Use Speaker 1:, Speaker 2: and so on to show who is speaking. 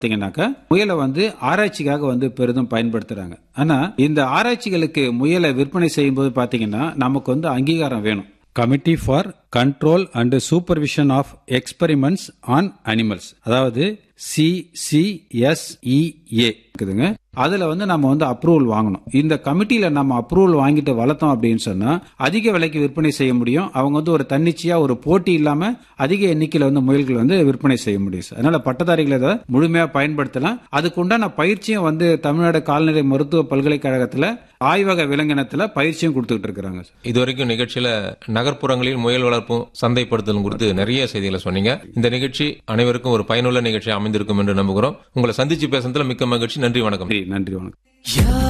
Speaker 1: பார்த்தீங்கன்னாக்கா முயலை வந்து ஆராய்ச்சிக்காக வந்து பெரிதும் பயன்படுத்துறாங்க ஆனா இந்த ஆராய்ச்சிகளுக்கு முயலை விற்பனை செய்யும்போது பாத்தீங்கன்னா நமக்கு வந்து அங்கீகாரம் வேணும் committee for control and supervision of experiments on animals அதாவது சிசிஎஸ்இஏ இருக்குதுங்க அதுல வந்து நம்ம வந்து அப்ரூவல் வாங்கணும் இந்த கமிட்டியில நம்ம அப்ரூவல் வாங்கிட்டு வளர்த்தோம் அப்படின்னு சொன்னா அதிக விலைக்கு விற்பனை செய்ய முடியும் அவங்க வந்து ஒரு தன்னிச்சையா ஒரு போட்டி இல்லாம அதிக எண்ணிக்கையில வந்து முயல்கள் வந்து விற்பனை செய்ய முடியும் சார் அதனால பட்டதாரிகளை இதை முழுமையா பயன்படுத்தலாம் அதுக்கு உண்டான பயிற்சியும் வந்து தமிழ்நாடு கால்நடை மருத்துவ பல்கலைக்கழகத்துல ஆய்வக விலங்கினத்துல பயிற்சியும் கொடுத்துக்கிட்டு இருக்கிறாங்க சார்
Speaker 2: இதுவரைக்கும் நிகழ்ச்சியில நகர்ப்புறங்களில் முயல் வளர்ப்பும் சந்தைப்படுத்தலும் குறித்து நிறைய செய்திகளை சொன்னீங்க இந்த நிகழ்ச்சி அனைவருக்கும் ஒரு பயனுள்ள நிகழ்ச்சி அமைந்திருக்கும் என்று நம்புகிறோம் உங்களை சந்திச்சு பேசுனதுல மிக்க மகிழ்ச்சி நன்றி வணக்கம்
Speaker 1: நன்றி நன்றி வணக்கம்